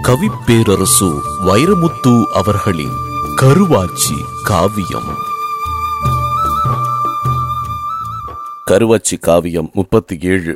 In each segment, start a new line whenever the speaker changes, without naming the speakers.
கவிப்பேரரசு வைரமுத்து அவர்களின் கருவாச்சி காவியம் கருவாச்சி காவியம் முப்பத்தி ஏழு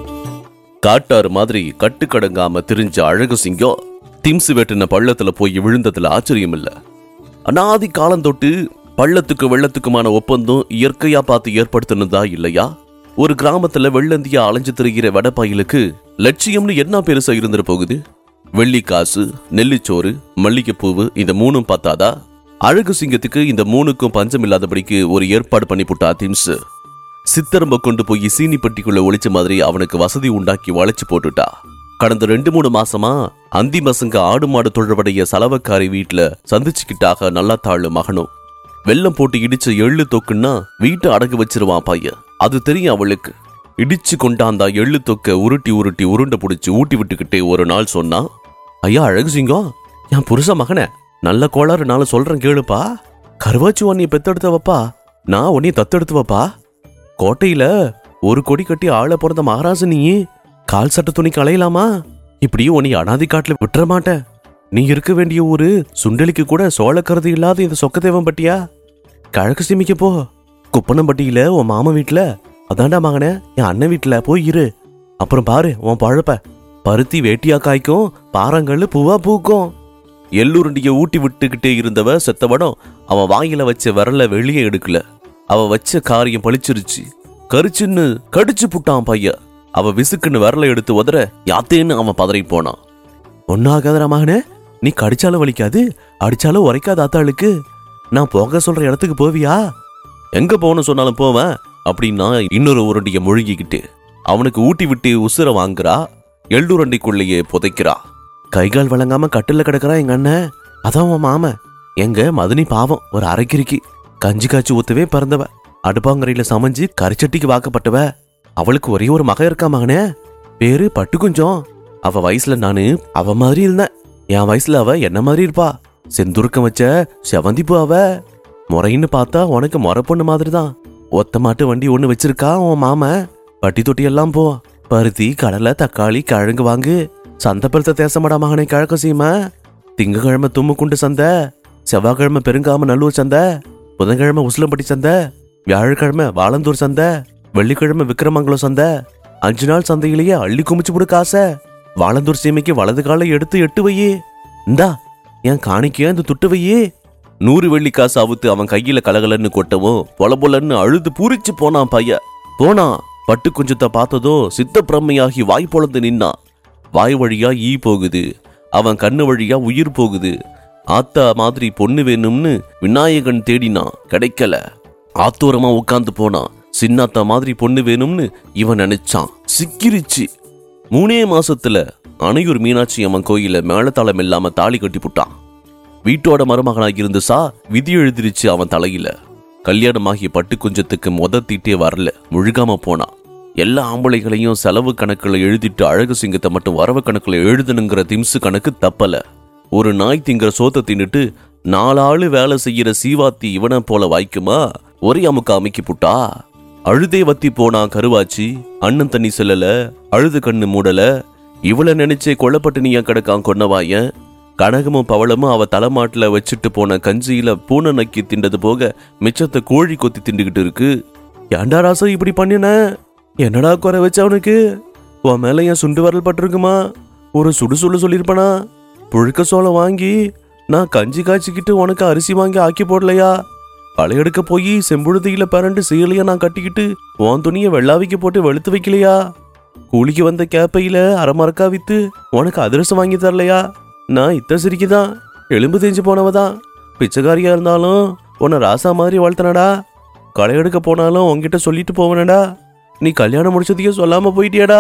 காட்டாறு மாதிரி கட்டுக்கடங்காம திரிஞ்ச அழகு சிங்கம் திம்சு வெட்டின பள்ளத்துல போய் விழுந்ததுல ஆச்சரியம் இல்ல அனாதி காலம் தொட்டு பள்ளத்துக்கு வெள்ளத்துக்குமான ஒப்பந்தம் இயற்கையா பார்த்து ஏற்படுத்தினதா இல்லையா ஒரு கிராமத்துல வெள்ளந்தியா அலைஞ்சு திரிகிற வடப்பாயிலுக்கு லட்சியம்னு என்ன பெருசா இருந்துட போகுது வெள்ளி காசு நெல்லிச்சோறு மல்லிகைப்பூவு இந்த மூணும் பார்த்தாதா அழகு சிங்கத்துக்கு இந்த மூணுக்கும் பஞ்சம் இல்லாதபடிக்கு ஒரு ஏற்பாடு பண்ணி புட்டா திம்ஸ் சித்தரம்ப கொண்டு போய் சீனி பெட்டிக்குள்ள ஒளிச்ச மாதிரி அவனுக்கு வசதி உண்டாக்கி வளைச்சு போட்டுட்டா கடந்த ரெண்டு மூணு மாசமா அந்தி பசங்க ஆடு மாடு தொழவடைய சலவக்காரி வீட்டுல சந்திச்சுக்கிட்டாக நல்லா தாழ் மகனும் வெள்ளம் போட்டு இடிச்ச எள்ளு தொக்குன்னா வீட்டை அடகு வச்சிருவான் பையன் அது தெரியும் அவளுக்கு இடிச்சு கொண்டாந்தா எள்ளு தொக்க உருட்டி உருட்டி உருண்டை புடிச்சு ஊட்டி விட்டுக்கிட்டே ஒரு நாள் சொன்னா ஐயா அழகு சிங்கம் என் புருஷ மகனே நல்ல கோளாறு நாள் சொல்றேன் கேளுப்பா கருவாச்சி உன்னைய பெத்தெடுத்தவப்பா நான் உன்னைய தத்தெடுத்துவப்பா கோட்டையில ஒரு கொடி கட்டி ஆள பிறந்த மகாராஜ நீ கால் சட்ட துணிக்கு அலையலாமா இப்படியே உன்னை அனாதி காட்டுல விட்டுற மாட்டேன் நீ இருக்க வேண்டிய ஊரு சுண்டலிக்கு கூட சோளக்கருது இல்லாத இந்த சொக்கதேவன் பட்டியா கிழக்கு சிமிக்க போ குப்பனம்பட்டியில உன் மாமா வீட்ல அதான்டா மகனே என் அண்ணன் வீட்ல போய் இரு அப்புறம் பாரு உன் பழப்ப பருத்தி வேட்டியா காய்க்கும் பாறாங்கல்லு பூவா பூக்கும் எள்ளுருண்டிய ஊட்டி விட்டுக்கிட்டே இருந்தவ செத்தவடம் அவன் வாயில வச்ச விரல வெளியே எடுக்கல அவ வச்ச காரியம் பளிச்சிருச்சு கரிச்சுன்னு கடிச்சு புட்டான் பையன் அவ விசுக்குன்னு விரல எடுத்து உதற யாத்தேன்னு அவன் பதறி போனான் ஒன்னாகாதரா மகனே நீ கடிச்சாலும் வலிக்காது அடிச்சாலும் உரைக்காத ஆத்தாளுக்கு நான் போக சொல்ற இடத்துக்கு போவியா எங்க போகணும் சொன்னாலும் போவேன் அப்படின்னா இன்னொரு உருண்டிய முழுகிக்கிட்டு அவனுக்கு ஊட்டி விட்டு உசுர வாங்குறா எள்ளுரண்டிக்குள்ளேயே புதைக்கிறா கைகால் வழங்காம கட்டில கிடக்குறான் எங்க அண்ணன் அதான் உன் மாமன் எங்க மதனி பாவம் ஒரு அரைக்கிரிக்கி கஞ்சி காய்ச்சி ஊத்தவே பிறந்தவ அடுப்பாங்கரையில சமைஞ்சு கரிச்சட்டிக்கு வாக்கப்பட்டவ அவளுக்கு ஒரே ஒரு மக இருக்கா மகனே பேரு பட்டு குஞ்சம் அவ வயசுல நானு அவ மாதிரி இருந்தேன் என் வயசுல அவ என்ன மாதிரி இருப்பா செந்துருக்கம் வச்ச செவந்திப்பு அவ முறைன்னு பார்த்தா உனக்கு முறை பொண்ணு மாதிரி தான் ஒத்த மாட்டு வண்டி ஒண்ணு வச்சிருக்கா உன் மாமன் பட்டி தொட்டி எல்லாம் போ பருத்தி கடலை தக்காளி கிழங்கு வாங்கு சந்தை பெருத்த தேசமாடா மகனை கிழக்கு சீமை திங்கக்கிழமை தும்முக்குண்டு சந்தை செவ்வாய்க்கிழமை பெருங்காம நல்லூர் சந்தை புதன்கிழமை உசிலம்பட்டி சந்தை வியாழக்கிழமை வாழந்தூர் சந்தை வெள்ளிக்கிழமை விக்கிரமங்கலம் சந்தை அஞ்சு நாள் சந்தையிலேயே அள்ளி குமிச்சு போடு காசை வாழந்தூர் சீமைக்கு வலது காலை எடுத்து எட்டு வையே இந்தா என் காணிக்கையா இந்த துட்டு வையே நூறு வெள்ளி காசு அவுத்து அவன் கையில கலகலன்னு கொட்டவும் பொல பொலன்னு அழுது பூரிச்சு போனான் பைய போனான் பட்டு குஞ்சத்தை பார்த்ததோ சித்த பிரம்மையாகி வாய் பொழந்து நின்னான் வாய் வழியா ஈ போகுது அவன் கண்ணு வழியா உயிர் போகுது ஆத்தா மாதிரி பொண்ணு வேணும்னு விநாயகன் தேடினான் கிடைக்கல ஆத்தோரமா உட்கார்ந்து போனான் சின்னாத்தா மாதிரி பொண்ணு வேணும்னு இவன் நினைச்சான் சிக்கிருச்சு மூணே மாசத்துல அணையூர் மீனாட்சி அம்மன் கோயில மேளதாளம் இல்லாம தாலி கட்டி புட்டான் வீட்டோட மருமகனாக இருந்து சா விதி எழுதிருச்சு அவன் தலையில கல்யாணமாகிய பட்டு குஞ்சத்துக்கு மொத தீட்டே வரல முழுகாம போனான் எல்லா ஆம்பளைகளையும் செலவு கணக்குல எழுதிட்டு அழகு சிங்கத்தை மட்டும் வரவு கணக்குல எழுதணுங்கிற திம்சு கணக்கு தப்பல ஒரு நாய் திங்கிற சோத்தை தின்னுட்டு நாலாளு வேலை செய்யற சீவாத்தி இவனை போல வாய்க்குமா ஒரே அமுக்க அமைக்கி புட்டா அழுதே வத்தி போனா கருவாச்சி அண்ணன் தண்ணி செல்லல அழுது கண்ணு மூடல இவள நினைச்சே கொல்லப்பட்டு கிடக்கான் கொன்னவாயன் கனகமும் பவளமும் அவ தலைமாட்டுல வச்சுட்டு போன கஞ்சியில பூனை நக்கி திண்டது போக மிச்சத்தை கோழி கொத்தி திண்டுகிட்டு இருக்கு ஏன்டா ராசா இப்படி பண்ணின என்னடா குறை வச்ச அவனுக்கு உன் மேல என் சுண்டு வரல் பட்டிருக்குமா ஒரு சுடு சுடு சொல்லியிருப்பனா புழுக்க சோளம் வாங்கி நான் கஞ்சி காய்ச்சிக்கிட்டு உனக்கு அரிசி வாங்கி ஆக்கி போடலையா பழையெடுக்க போய் செம்புழுதியில பரண்டு சீலைய நான் கட்டிக்கிட்டு உன் துணியை வெள்ளாவிக்கு போட்டு வெளுத்து வைக்கலையா கூலிக்கு வந்த கேப்பையில அரைமரக்கா வித்து உனக்கு அதிரசம் வாங்கி தரலையா நான் இத்த சிரிக்குதான் எலும்பு தேஞ்சு போனவதான் பிச்சைக்காரியா இருந்தாலும் உன்னை ராசா மாதிரி வளர்த்தனடா களை எடுக்க போனாலும் உன்கிட்ட சொல்லிட்டு போவனடா நீ கல்யாணம் முடிச்சதையே சொல்லாம போயிட்டியாடா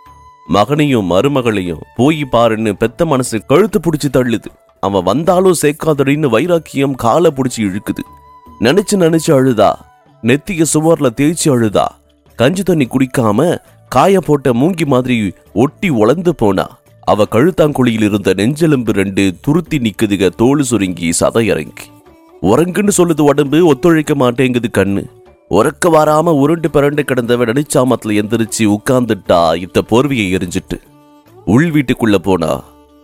மகனையும் மருமகளையும் போய் பாருன்னு பெத்த மனசு கழுத்து பிடிச்சி தள்ளுது அவன் வந்தாலும் சேர்க்காதடின்னு வைராக்கியம் காலை பிடிச்சி இழுக்குது நினைச்சு நினைச்சு அழுதா நெத்திய சுவர்ல தேய்ச்சி அழுதா கஞ்சி தண்ணி குடிக்காம காய போட்ட மூங்கி மாதிரி ஒட்டி உழந்து போனா அவ கழுத்தாங்குழியில் இருந்த நெஞ்செலும்பு ரெண்டு துருத்தி நிக்குதுக தோல் சுருங்கி சதை இறங்கி உறங்குன்னு சொல்லுது உடம்பு ஒத்துழைக்க மாட்டேங்குது கண்ணு உறக்க வராம உருண்டு பிறண்டு கிடந்தவ நடிச்சாமத்துல எந்திரிச்சு உட்கார்ந்துட்டா இத்த போர்வையை எரிஞ்சிட்டு உள் வீட்டுக்குள்ள போனா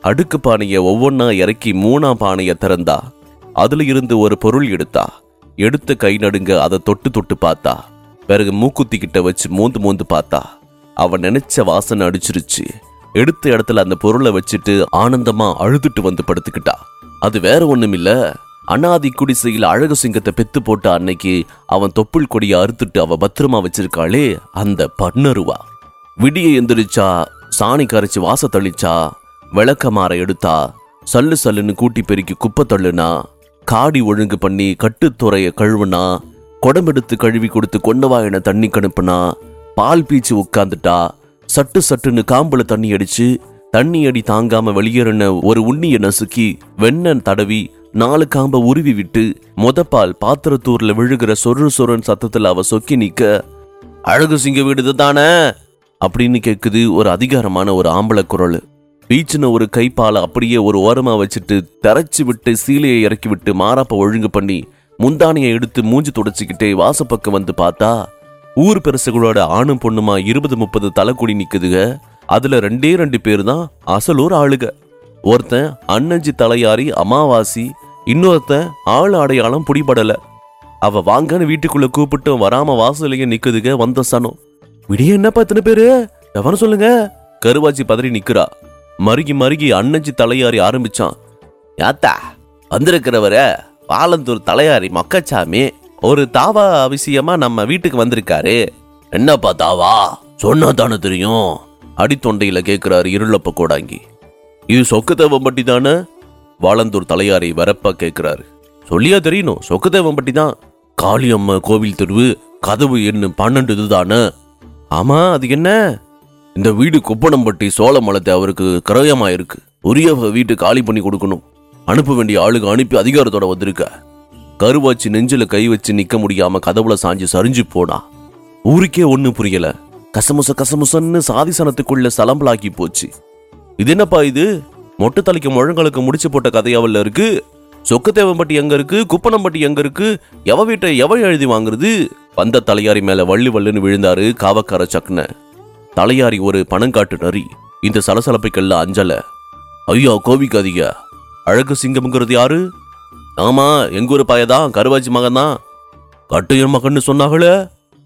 அடுக்கு பானைய ஒவ்வொன்னா இறக்கி மூணாம் பானைய திறந்தா அதுல இருந்து ஒரு பொருள் எடுத்தா எடுத்த கை நடுங்க அதை தொட்டு தொட்டு பார்த்தா பிறகு மூக்குத்தி கிட்ட வச்சு மூந்து மூந்து பார்த்தா அவன் நினைச்ச வாசனை அடிச்சிருச்சு எடுத்த இடத்துல அந்த பொருளை வச்சுட்டு ஆனந்தமா அழுதுட்டு வந்து படுத்துக்கிட்டா அது வேற ஒண்ணுமில்ல அனாதி குடிசையில் அழகு சிங்கத்தை பெத்து போட்ட அன்னைக்கு அவன் தொப்புள் கொடியை அறுத்துட்டு அவ பத்திரமா வச்சிருக்காளே அந்த பன்னருவா விடிய எந்திரிச்சா சாணி கரைச்சு வாச தளிச்சா விளக்கமாற எடுத்தா சல்லு சல்லுன்னு கூட்டி பெருக்கி குப்பை தள்ளுனா காடி ஒழுங்கு பண்ணி கட்டுத்துறைய கழுவுனா குடம்பெடுத்து கழுவி கொடுத்து கொண்டவாயின தண்ணி கணுப்புனா பால் பீச்சு உட்காந்துட்டா சட்டு சட்டுன்னு காம்புல தண்ணி அடிச்சு தண்ணி அடி தாங்காம வெளியேறின ஒரு உண்ணிய நசுக்கி வெண்ணெய் தடவி நாலு காம்ப உருவி விட்டு மொதப்பால் பாத்திரத்தூர்ல விழுகிற சொரு சொருன்னு சத்தத்துல அவ சொக்கி நிக்க அழகு சிங்க வீடு தானே அப்படின்னு கேக்குது ஒரு அதிகாரமான ஒரு ஆம்பளை குரல் பீச்சின ஒரு கைப்பால அப்படியே ஒரு ஓரமா வச்சுட்டு தரைச்சு விட்டு சீலையை இறக்கி விட்டு மாறாப்ப ஒழுங்கு பண்ணி முந்தானியை எடுத்து மூஞ்சி துடைச்சிக்கிட்டே வாசப்பக்கம் வந்து பார்த்தா ஊர் பெருசுகளோட ஆணும் பொண்ணுமா இருபது முப்பது தலைக்குடி நிக்குதுக அதுல ரெண்டே ரெண்டு பேர் தான் அசலூர் ஆளுக ஒருத்தன் அன்னஞ்சி தலையாரி அமாவாசி இன்னொருத்தன் ஆள் அடையாளம் பிடிபடல அவ வாங்கன்னு வீட்டுக்குள்ள கூப்பிட்டு வராம வாசலையே நிக்குதுக வந்த சனம் விடிய என்னப்பா இத்தனை பேரு எவன சொல்லுங்க கருவாச்சி பதறி நிக்கிறா மருகி மருகி அன்னஞ்சி தலையாரி ஆரம்பிச்சான் யாத்தா வந்திருக்கிறவர பாலந்தூர் தலையாரி மொக்கச்சாமி ஒரு தாவா விஷயமா நம்ம வீட்டுக்கு வந்திருக்காரு என்னப்பா தாவா சொன்னா தானே தெரியும் அடித்தொண்டையில கேக்குறாரு இருளப்ப கோடாங்கி இது சொக்கத்தேவம்பட்டி தானே வாழந்தூர் தலையாரி வரப்பா கேக்குறாரு சொல்லியா தெரியணும் சொக்கத்தேவம்பட்டி தான் காளியம்மா கோவில் தெருவு கதவு என்ன பன்னெண்டு இதுதானே ஆமா அது என்ன இந்த வீடு குப்பனம்பட்டி சோளமலத்தை அவருக்கு கிரயமா இருக்கு உரிய வீட்டு காலி பண்ணி கொடுக்கணும் அனுப்ப வேண்டிய ஆளுங்க அனுப்பி அதிகாரத்தோட வந்திருக்க கருவாச்சி நெஞ்சில கை வச்சு நிக்க முடியாம கதவுல சாஞ்சு சரிஞ்சு போனா ஊருக்கே ஒண்ணு புரியல கசமுச கசமுசன்னு சாதிசனத்துக்குள்ள சலம்பலாக்கி போச்சு இது என்னப்பா இது மொட்டை தலைக்கு முழங்களுக்கு முடிச்சு போட்ட கதையாவல்ல இருக்கு சொக்கத்தேவம்பட்டி எங்க இருக்கு குப்பனம்பட்டி எங்க இருக்கு எவ வீட்டை எவ எழுதி வாங்குறது வந்த தலையாரி மேல வள்ளி வள்ளுன்னு விழுந்தாரு காவக்கார சக்ன தலையாரி ஒரு பணங்காட்டு நரி இந்த சலசலப்பைக்கெல்லாம் அஞ்சல ஐயா கோவிக்காதீங்க அழகு சிங்கம்ங்கிறது யாரு ஆமா எங்க ஊர் பையதான் கருவாச்சி மகன் தான் கட்டையன் மகன்னு சொன்னாங்களே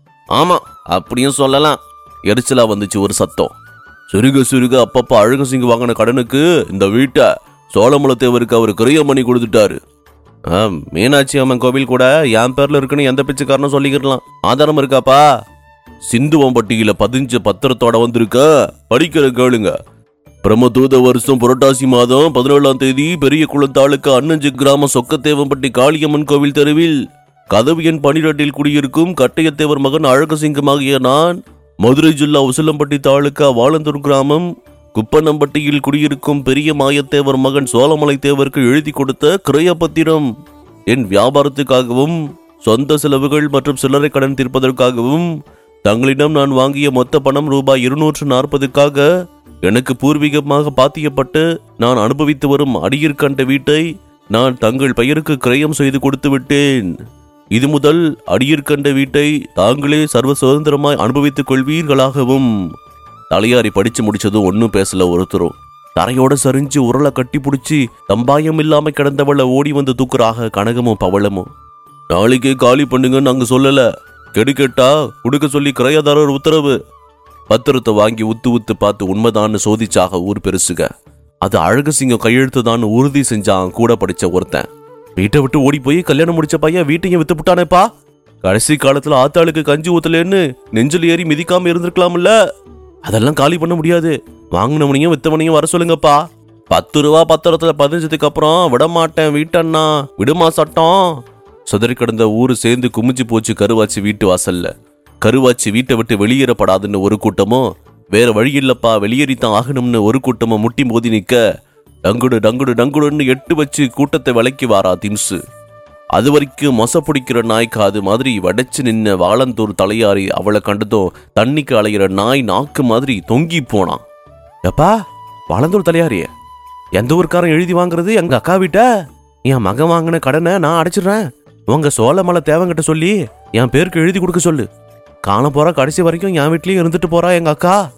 ஆமா அப்படியும் சொல்லலாம் எரிச்சலா வந்துச்சு ஒரு சத்தம் சிறுக சிறுக அப்பப்ப அழகு சிங்கு வாங்கின கடனுக்கு இந்த வீட்டை சோழமுலத்தேவருக்கு அவர் கிரயம் பண்ணி கொடுத்துட்டாரு ஆ, மீனாட்சி அம்மன் கோவில் கூட என் பேர்ல இருக்குன்னு எந்த பிச்சைக்காரனும் சொல்லிக்கிடலாம் ஆதாரம் இருக்காப்பா சிந்துவம்பட்டியில பதிஞ்ச பத்திரத்தோட வந்திருக்க படிக்கிற கேளுங்க பிரமதூத வருஷம் புரட்டாசி மாதம் பதினேழாம் தேதி பெரிய குளத்தாளுக்கு அன்னஞ்சு கிராம சொக்கத்தேவம்பட்டி காளியம்மன் கோவில் தெருவில் கதவு எண் பனிரெண்டில் குடியிருக்கும் கட்டையத்தேவர் மகன் அழகசிங்கமாகிய நான் மதுரை ஜில்லா உசிலம்பட்டி தாலுக்கா வாழந்தூர் கிராமம் குப்பனம்பட்டியில் குடியிருக்கும் பெரிய மாயத்தேவர் மகன் சோழமலை தேவருக்கு எழுதி கொடுத்த கிரயப்பத்திரம் என் வியாபாரத்துக்காகவும் சொந்த செலவுகள் மற்றும் சில்லறை கடன் தீர்ப்பதற்காகவும் தங்களிடம் நான் வாங்கிய மொத்த பணம் ரூபாய் இருநூற்று நாற்பதுக்காக எனக்கு பூர்வீகமாக பாத்தியப்பட்டு நான் அனுபவித்து வரும் அடியிற்கண்ட வீட்டை நான் தங்கள் பெயருக்கு கிரயம் செய்து கொடுத்து விட்டேன் இது முதல் அடியிற்கண்ட வீட்டை தாங்களே சர்வ சுதந்திரமாய் அனுபவித்துக் கொள்வீர்களாகவும் தலையாரி படிச்சு முடிச்சதும் ஒன்னும் பேசல ஒருத்தரும் தரையோட சரிஞ்சு உரலை கட்டி பிடிச்சி தம்பாயம் இல்லாம கிடந்தவள ஓடி வந்து தூக்குறாக கனகமும் பவளமும் நாளைக்கே காலி பண்ணுங்கன்னு நாங்க சொல்லல கெடுக்கெட்டா கொடுக்க சொல்லி கிரையதாரர் உத்தரவு பத்திரத்தை வாங்கி உத்து உத்து பார்த்து உண்மைதான்னு சோதிச்சாக ஊர் பெருசுக அது அழகசிங்கம் கையெழுத்து உறுதி செஞ்சான் கூட படிச்ச ஒருத்தன் வீட்டை விட்டு ஓடி போய் கல்யாணம் முடிச்ச பையன் வீட்டையும் வித்து விட்டானேப்பா கடைசி காலத்துல ஆத்தாளுக்கு கஞ்சி ஊத்தலேன்னு நெஞ்சில் ஏறி மிதிக்காம இருந்திருக்கலாம்ல அதெல்லாம் காலி பண்ண முடியாது வாங்கினவனையும் வித்தவனையும் வர சொல்லுங்கப்பா பத்து ரூபா பத்திரத்துல பதினஞ்சதுக்கு அப்புறம் விட மாட்டேன் வீட்டண்ணா விடுமா சட்டம் சிதறி கிடந்த ஊரு சேர்ந்து குமிஞ்சு போச்சு கருவாச்சி வீட்டு வாசல்ல கருவாச்சி வீட்டை விட்டு வெளியேறப்படாதுன்னு ஒரு கூட்டமும் வேற வழி இல்லப்பா வெளியேறித்தான் ஆகணும்னு ஒரு கூட்டமும் முட்டி மோதி நிக்க டங்குடு டங்குடு டங்குடுன்னு எட்டு வச்சு கூட்டத்தை விலக்கி வாரா திம்சு அது வரைக்கும் மொச பிடிக்கிற நாய் காது மாதிரி வடைச்சு நின்ன வாழந்தூர் தலையாரி அவளை கண்டதும் தண்ணிக்கு அலையிற நாய் நாக்கு மாதிரி தொங்கி போனான் எப்பா வாழந்தூர் தலையாரி எந்த ஊர்க்காரன் எழுதி வாங்குறது எங்க அக்கா வீட்ட என் மகன் வாங்கின கடனை நான் அடைச்சிடுறேன் உங்க சோளமலை தேவங்கிட்ட சொல்லி என் பேருக்கு எழுதி கொடுக்க சொல்லு காண போறா கடைசி வரைக்கும் என் வீட்லயும் இருந்துட்டு போறா எங்க அக்கா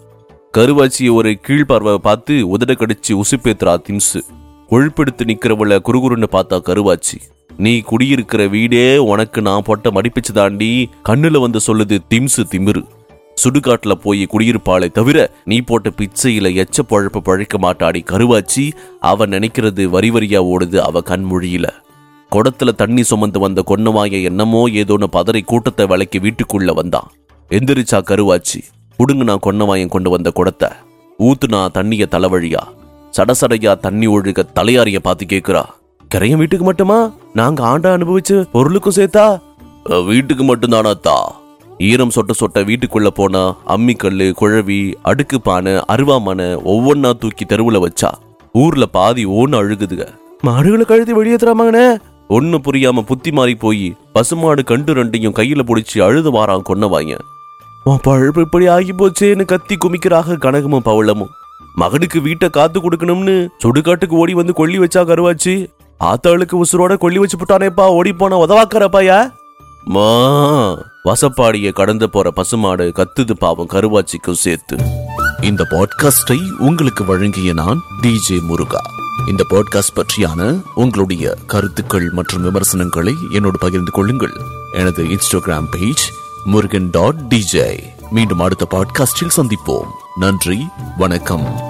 கருவாச்சியை ஒரு கீழ்பார்வை பார்த்து உதட கடிச்சு உசுப்பேத்துறா திம்சு கொழுப்பெடுத்து நிக்கிறவள குறுகுறுன்னு பார்த்தா கருவாச்சி நீ குடியிருக்கிற வீடே உனக்கு நான் போட்ட மடிப்பிச்சு தாண்டி கண்ணுல வந்து சொல்லுது திம்சு திமிரு சுடுகாட்டுல போய் குடியிருப்பாளே தவிர நீ போட்ட பிச்சையில எச்ச பழப்பு பழைக்க மாட்டாடி கருவாச்சி அவ நினைக்கிறது வரி வரியா ஓடுது அவ கண்மொழியில குடத்துல தண்ணி சுமந்து வந்த கொன்னவாய என்னமோ ஏதோன்னு பதறி கூட்டத்தை விலைக்கு வீட்டுக்குள்ள வந்தான் எந்திரிச்சா கருவாச்சி புடுங்குனா கொன்னவாயன் கொண்டு வந்த குடத்தை ஊத்துனா தண்ணிய தலைவழியா சடசடையா தண்ணி ஒழுக தலையாரிய பார்த்து கேக்குறா கரையன் வீட்டுக்கு மட்டுமா நாங்க ஆண்டா அனுபவிச்ச பொருளுக்கும் சேர்த்தா "அஹ், வீட்டுக்கு மட்டும்தானாத்தா ஈரம் சொட்ட சொட்ட வீட்டுக்குள்ள போனா அம்மிக்கல்லு குழவி அடுக்கு பானை அருவாமனை ஒவ்வொன்னா தூக்கி தெருவுல வச்சா ஊர்ல பாதி ஓன்னு அழுகுதுக மாடுகளை கழுதி வெளியேத்துறாமாங்கண்ணே ஒண்ணு புரியாம புத்தி மாறி போய் பசுமாடு கண்டு ரெண்டையும் கையில புடிச்சு அழுது வாரான் கொன்னவாங்க உன் பழப்பு இப்படி ஆகி போச்சேன்னு கத்தி குமிக்கிறாக கனகமும் பவளமும் மகனுக்கு வீட்டை காத்து கொடுக்கணும்னு சுடுகாட்டுக்கு ஓடி வந்து கொல்லி வச்சா கருவாச்சு ஆத்தாளுக்கு உசுரோட கொல்லி வச்சு புட்டானேப்பா ஓடி போன உதவாக்கறப்பாயா மா வசப்பாடிய கடந்து போற பசுமாடு கத்துது பாவம் கருவாச்சிக்கும் சேர்த்து இந்த பாட்காஸ்டை உங்களுக்கு வழங்கிய நான் டிஜே முருகா இந்த பாட்காஸ்ட் பற்றியான உங்களுடைய கருத்துக்கள் மற்றும் விமர்சனங்களை என்னோடு பகிர்ந்து கொள்ளுங்கள் எனது Instagram page Murugan dot DJ மீண்டும் அடுத்த பாட்காஸ்டில் சந்திப்போம் நன்றி வணக்கம்